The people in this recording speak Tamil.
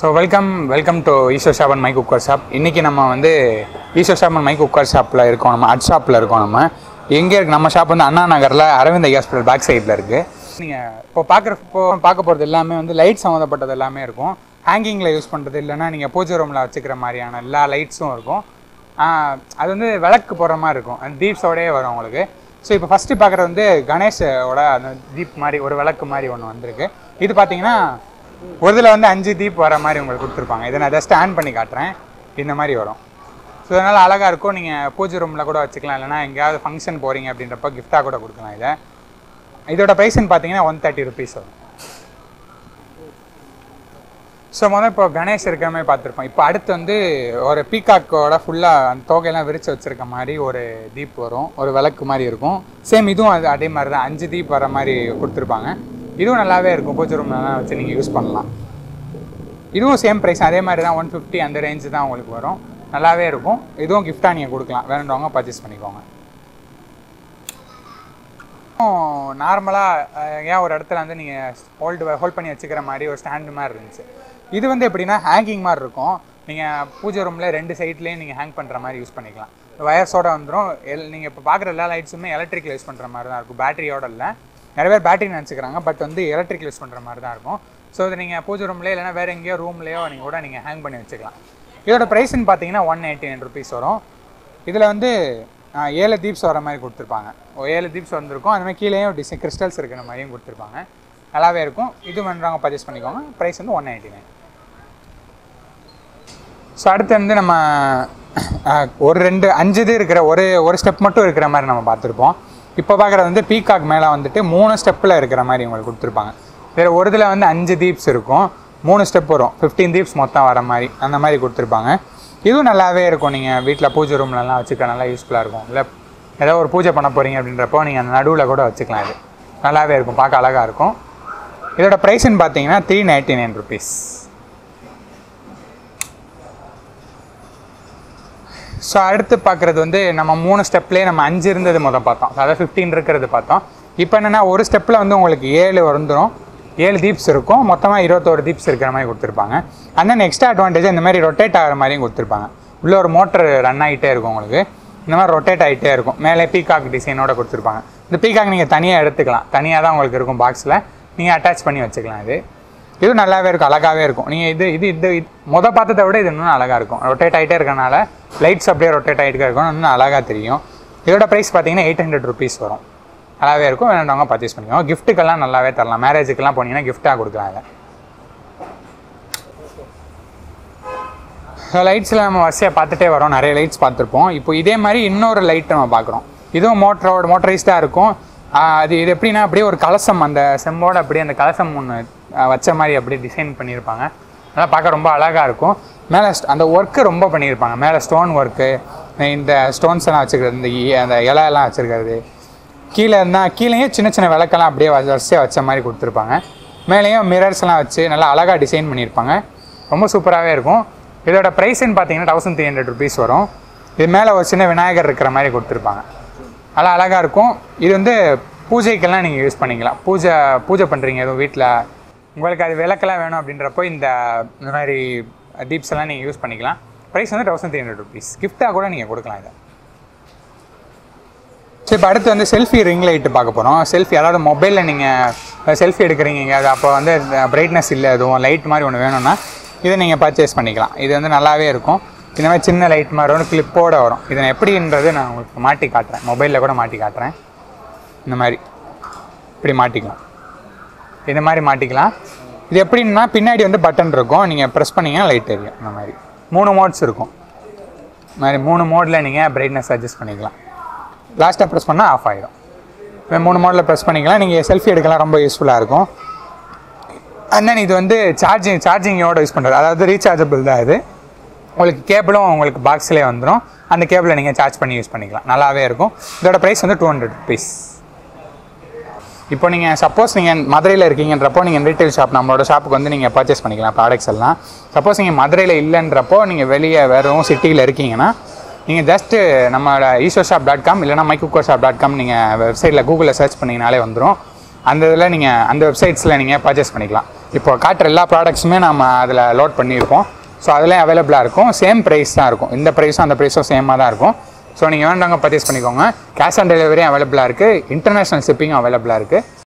so welcome welcome to Eswar ஷாபன் மைக் குக்கர் ஷாப் இன்றைக்கி நம்ம வந்து ஈஸ்வர் ஷாபன் மைக் குக்கர் ஷாப்பில் இருக்கோம் நம்ம அட் ஷாப்பில் இருக்கோம் நம்ம எங்கே இருக்கு நம்ம ஷாப் வந்து அண்ணா நகரில் அரவிந்த் ஹாஸ்பிட்டல் பேக் சைடில் இருக்குது நீங்கள் இப்போ பார்க்குற இப்போ பார்க்க போகிறது எல்லாமே வந்து லைட் சம்மந்தப்பட்டது எல்லாமே இருக்கும் ஹேங்கிங்கில் யூஸ் பண்ணுறது இல்லைன்னா நீங்கள் பூஜை ரூமில் வச்சுக்கிற மாதிரியான எல்லா லைட்ஸும் இருக்கும் ஆஹ் அது வந்து விளக்கு போடுற மாதிரி இருக்கும் அந்த தீப்ஸோடயே வரும் உங்களுக்கு ஸோ இப்போ ஃபஸ்ட்டு பார்க்குறது வந்து கணேஷோட அந்த தீப் மாதிரி ஒரு விளக்கு மாதிரி ஒன்று வந்திருக்கு இது பார்த்தீங்கன்னா ஒரு இதில் வந்து அஞ்சு தீப் வர மாதிரி உங்களுக்கு கொடுத்துருப்பாங்க இதை நான் ஜஸ்ட் ஆன் பண்ணி காட்டுறேன் இந்த மாதிரி வரும் ஸோ அதனால் அழகாக இருக்கும் நீங்கள் பூஜை ரூமில் கூட வச்சுக்கலாம் இல்லைனா எங்கேயாவது ஃபங்க்ஷன் போகிறீங்க அப்படின்றப்ப கிஃப்டாக கூட கொடுக்கலாம் இதை இதோட ப்ரைஸ்ன்னு பார்த்தீங்கன்னா ஒன் தேர்ட்டி ருபீஸ் வரும் ஸோ முதல்ல இப்போ கணேஷ் இருக்கிற மாதிரி பார்த்துருப்போம் இப்போ அடுத்து வந்து ஒரு பீகாக்கோட ஃபுல்லாக அந்த தோகையெல்லாம் விரிச்சு வச்சிருக்க மாதிரி ஒரு தீப் வரும் ஒரு விளக்கு மாதிரி இருக்கும் சேம் இதுவும் அது அதே மாதிரி தான் அஞ்சு தீப் வர மாதிரி கொடுத்துருப்பாங்க இதுவும் நல்லாவே இருக்கும் பூஜை ரூம்லலாம் வச்சு நீங்கள் யூஸ் பண்ணலாம் இதுவும் சேம் ப்ரைஸ் அதே மாதிரி தான் ஒன் ஃபிஃப்டி அந்த ரேஞ்சு தான் உங்களுக்கு வரும் நல்லாவே இருக்கும் இதுவும் கிஃப்டாக நீங்கள் கொடுக்கலாம் வேணுன்றவங்க பர்ச்சேஸ் பண்ணிக்கோங்க நார்மலாக ஏன் ஒரு இடத்துல வந்து நீங்கள் ஹோல்டு ஹோல்ட் பண்ணி வச்சுக்கிற மாதிரி ஒரு ஸ்டாண்டு மாதிரி இருந்துச்சு இது வந்து எப்படின்னா ஹேங்கிங் மாதிரி இருக்கும் நீங்கள் பூஜை ரூமில் ரெண்டு சைட்லேயும் நீங்கள் ஹேங் பண்ணுற மாதிரி யூஸ் பண்ணிக்கலாம் வயர்ஸோட வந்துடும் எல் நீங்கள் இப்போ பார்க்குற எல்லா லைட்ஸுமே எலக்ட்ரிக் யூஸ் பண்ணுற மாதிரி தான் இருக்கும் பேட்டரியோட இல்லை நிறைய பேர் பேட்டரி நினச்சிக்கிறாங்க பட் வந்து எலக்ட்ரிக் யூஸ் பண்ணுற மாதிரி தான் இருக்கும் ஸோ இது நீங்கள் பூஜை ரூம்லேயே இல்லைனா வேறு எங்கேயோ ரூம்லேயோ நீங்கள் கூட நீங்கள் ஹேங் பண்ணி வச்சுக்கலாம் இதோட ப்ரைஸ்ன்னு பார்த்தீங்கன்னா ஒன் எயிட்டி நைன் ருபீஸ் வரும் இதில் வந்து ஆ, ஏழு தீப்ஸ் வர மாதிரி கொடுத்துருப்பாங்க ஓ, ஏழு தீப்ஸ் வந்திருக்கும் அது மாதிரி கீழேயும் டிசைன் கிறிஸ்டல்ஸ் இருக்கிற மாதிரியும் கொடுத்துருப்பாங்க நல்லாவே இருக்கும் இது வேணுறவங்க பர்ச்சேஸ் பண்ணிக்கோங்க ப்ரைஸ் வந்து ஒன் எயிட்டி நைன் ஸோ அடுத்து வந்து நம்ம ஆ, ஒரு ரெண்டு அஞ்சு இது இருக்கிற ஒரு ஒரு ஸ்டெப் மட்டும் இருக்கிற மாதிரி நம்ம பார்த்துருப்போம் இப்போ பார்க்குறது வந்து பீகாக் மேலே வந்துட்டு மூணு ஸ்டெப்பில் இருக்கிற மாதிரி உங்களுக்கு கொடுத்துருப்பாங்க வேறு ஒரு இதில் வந்து அஞ்சு தீப்ஸ் இருக்கும் மூணு ஸ்டெப் வரும் ஃபிஃப்டீன் தீப்ஸ் மொத்தம் வர மாதிரி அந்த மாதிரி கொடுத்துருப்பாங்க இதுவும் நல்லாவே இருக்கும் நீங்கள் வீட்டில் பூஜை ரூம்லலாம் வச்சுக்க நல்லா யூஸ்ஃபுல்லாக இருக்கும் இல்லை ஏதோ ஒரு பூஜை பண்ண போகிறீங்க அப்படின்றப்போ நீங்கள் அந்த நடுவில் கூட வச்சுக்கலாம் இது நல்லாவே இருக்கும் பார்க்க அழகாக இருக்கும் இதோட ப்ரைஸ்ன்னு பார்த்தீங்கன்னா three ninety nine rupees so அடுத்து பார்க்குறது வந்து நம்ம மூணு ஸ்டெப்லேயே நம்ம அஞ்சு இருந்தது மொதல் பார்த்தோம் அதாவது ஃபிஃப்டீன் இருக்கிறது பார்த்தோம் இப்போ என்னென்னா ஒரு ஸ்டெப்பில் வந்து உங்களுக்கு ஏழு வந்துடும் ஏழு தீப்ஸ் இருக்கும் மொத்தமாக இருபத்தோரு தீப்ஸ் இருக்கிற மாதிரி கொடுத்துருப்பாங்க and then எக்ஸ்ட்ரா அட்வான்டேஜ் இந்த மாதிரி ரொட்டேட் ஆகிற மாதிரியும் கொடுத்துருப்பாங்க உள்ள ஒரு மோட்டர் ரன் ஆகிட்டே இருக்கும் உங்களுக்கு இந்த மாதிரி ரொட்டேட் ஆகிட்டே இருக்கும் மேலே பீகாக் டிசைனோட கொடுத்துருப்பாங்க இந்த பீகாக் நீங்கள் தனியாக எடுத்துக்கலாம் தனியாக தான் உங்களுக்கு இருக்கும் பாக்ஸில் நீங்கள் அட்டாச் பண்ணி வச்சுக்கலாம் இது இது நல்லாவே இருக்கும் அழகாவே இருக்கும் நீங்கள் இது இது இது இது முத பார்த்ததை விட இது இன்னும் அழகாக இருக்கும் ரொட்டேட் ஆகிட்டே இருக்கனால லைட்ஸ் அப்படியே ரொட்டேட் ஆகிட்டே இருக்கும் இன்னும் அழகாக தெரியும் இதோட ப்ரைஸ் பார்த்தீங்கன்னா எயிட் ஹண்ட்ரட் ருபீஸ் வரும் நல்லாவே இருக்கும் வேணுன்றவங்க பர்ச்சேஸ் பண்ணிக்கோங்க கிஃப்ட்டுக்கெல்லாம் நல்லாவே தரலாம் மேரேஜுக்கெல்லாம் போனீங்கன்னா கிஃப்ட்டாக கொடுக்கலாம் இதை லைட்ஸில் நம்ம வரிசையாக பார்த்துட்டே வரோம் நிறைய லைட்ஸ் பார்த்துருப்போம் இப்போ இதே மாதிரி இன்னொரு லைட் நம்ம பார்க்குறோம் இதுவும் மோட்டரோட மோட்டரைஸ்டாக இருக்கும் ஆஹ் அது இது எப்படின்னா அப்படியே ஒரு கலசம் அந்த செம்போட அப்படியே அந்த கலசம் ஒன்று வச்ச மாதிரி அப்படியே டிசைன் பண்ணியிருப்பாங்க அதெல்லாம் பார்க்க ரொம்ப அழகாக இருக்கும் மேலே அந்த ஒர்க்கு ரொம்ப பண்ணியிருப்பாங்க மேலே ஸ்டோன் ஒர்க்கு இந்த ஸ்டோன்ஸ் எல்லாம் வச்சுக்கிறது இந்த இ- அந்த இலை எல்லாம் வச்சுருக்கிறது கீழே இருந்தால் கீழேயும் சின்ன சின்ன விளக்கெல்லாம் அப்படியே வ- வரிசையாக வச்ச மாதிரி கொடுத்துருப்பாங்க மேலேயும் மிரர்ஸ்லாம் வச்சு நல்லா அழகாக டிசைன் பண்ணியிருப்பாங்க ரொம்ப சூப்பராகவே இருக்கும் இதோட ப்ரைஸ்ன்னு பார்த்தீங்கன்னா தௌசண்ட் த்ரீ ஹண்ட்ரட் ருபீஸ் வரும் இது மேலே ஒரு சின்ன விநாயகர் இருக்கிற மாதிரி கொடுத்துருப்பாங்க நல்லா அழகாக இருக்கும் இது வந்து பூஜைக்கெல்லாம் நீங்கள் யூஸ் பண்ணிக்கலாம் பூஜை பூஜை பண்ணுறீங்க எதுவும் வீட்டில் உங்களுக்கு அது விளக்கெல்லாம் வேணும் அப்படின்றப்போ இந்த இந்த மாதிரி தீப்ஸ் எல்லாம் நீங்கள் யூஸ் பண்ணிக்கலாம் ப்ரைஸ் வந்து தௌசண்ட் த்ரீ ஹண்ட்ரட் ருபீஸ் கிஃப்ட்டாக கூட நீங்கள் கொடுக்கலாம் இதை சரி இப்போ அடுத்து வந்து செல்ஃபி ரிங் லைட்டு பார்க்க போகிறோம் செல்ஃபி அதாவது மொபைலில் நீங்கள் செல்ஃபி எடுக்கிறீங்க அது அப்போ வந்து பிரைட்னஸ் இல்லை எதுவும் லைட் மாதிரி ஒன்று வேணும்னா இதை நீங்கள் பர்ச்சேஸ் பண்ணிக்கலாம் இது வந்து நல்லாவே இருக்கும் இந்த மாதிரி சின்ன லைட் மாதிரி வரும் கிளிப்போட வரும் இதை நான் எப்படின்றது நான் உங்களுக்கு மாட்டி காட்டுறேன் மொபைலில் கூட மாட்டி காட்டுறேன் இந்த மாதிரி இப்படி மாட்டிக்கலாம் இந்த மாதிரி மாட்டிக்கலாம் இது எப்படின்னா பின்னாடி வந்து பட்டன் இருக்கும் நீங்கள் ப்ரெஸ் பண்ணீங்கன்னா லைட் எரியும் இந்த மாதிரி மூணு மோட்ஸ் இருக்கும் இந்த மாதிரி மூணு மோடில் நீங்கள் பிரைட்னஸ் அட்ஜஸ்ட் பண்ணிக்கலாம் லாஸ்ட்டாக ப்ரெஸ் பண்ணால் ஆஃப் ஆகிடும் இப்போ மூணு மாடலில் ப்ரெஸ் பண்ணிக்கலாம் நீங்கள் செல்ஃபி எடுக்கலாம் ரொம்ப யூஸ்ஃபுல்லாக இருக்கும் அண்ட் தென் இது வந்து சார்ஜிங் சார்ஜிங்கோட யூஸ் பண்ணுறது அதாவது ரீசார்ஜபிள் தான் இது உங்களுக்கு கேபிளும் உங்களுக்கு பாக்ஸ்லேயே வந்துடும் அந்த கேபிளை நீங்கள் சார்ஜ் பண்ணி யூஸ் பண்ணிக்கலாம் நல்லாவே இருக்கும் இதோட ப்ரைஸ் வந்து டூ ஹண்ட்ரட் ருபீஸ் இப்போ நீங்கள் சப்போஸ் நீங்கள் மதுரையில் இருக்கீங்கன்றப்போ நீங்கள் ரீட்டைல் ஷாப் நம்மளோட ஷாப்புக்கு வந்து நீங்கள் பர்ச்சேஸ் பண்ணிக்கலாம் ப்ராடக்ட்ஸ் எல்லாம் சப்போஸ் நீங்கள் மதுரையில் இல்லைன்றப்போ நீங்கள் வெளியே வெறும் சிட்டியில் இருக்கீங்கன்னா நீங்கள் ஜஸ்ட்டு நம்மளோட ஈஸ்வர் ஷாப் டாட் காம் இல்லைனா மைக்குக்கோ ஷாப் டாட் காம் நீங்கள் வெப்சைட்டில் கூகுளில் சர்ச் பண்ணிங்கனாலே வந்துடும் அந்த இதில் நீங்கள் அந்த வெப்சைட்ஸில் நீங்கள் பர்ச்சேஸ் பண்ணிக்கலாம் இப்போ காட்டுற எல்லா ப்ராடக்ட்ஸுமே நம்ம அதில் லோட் பண்ணியிருப்போம் ஸோ அதுலேயும் அவைலபிளாக இருக்கும் சேம் ப்ரைஸ் தான் இருக்கும் இந்த ப்ரைஸும் அந்த ப்ரைஸும் சேமாக தான் இருக்கும் ஸோ நீங்கள் வேண்டாங்க பர்ச்சேஸ் பண்ணிக்கோங்க கேஷ் ஆன் டெலிவரியும் அவைலபிளாக இருக்குது இன்டர்நேஷ்னல் ஷிப்பிங்கும் அவைலபிளாக இருக்குது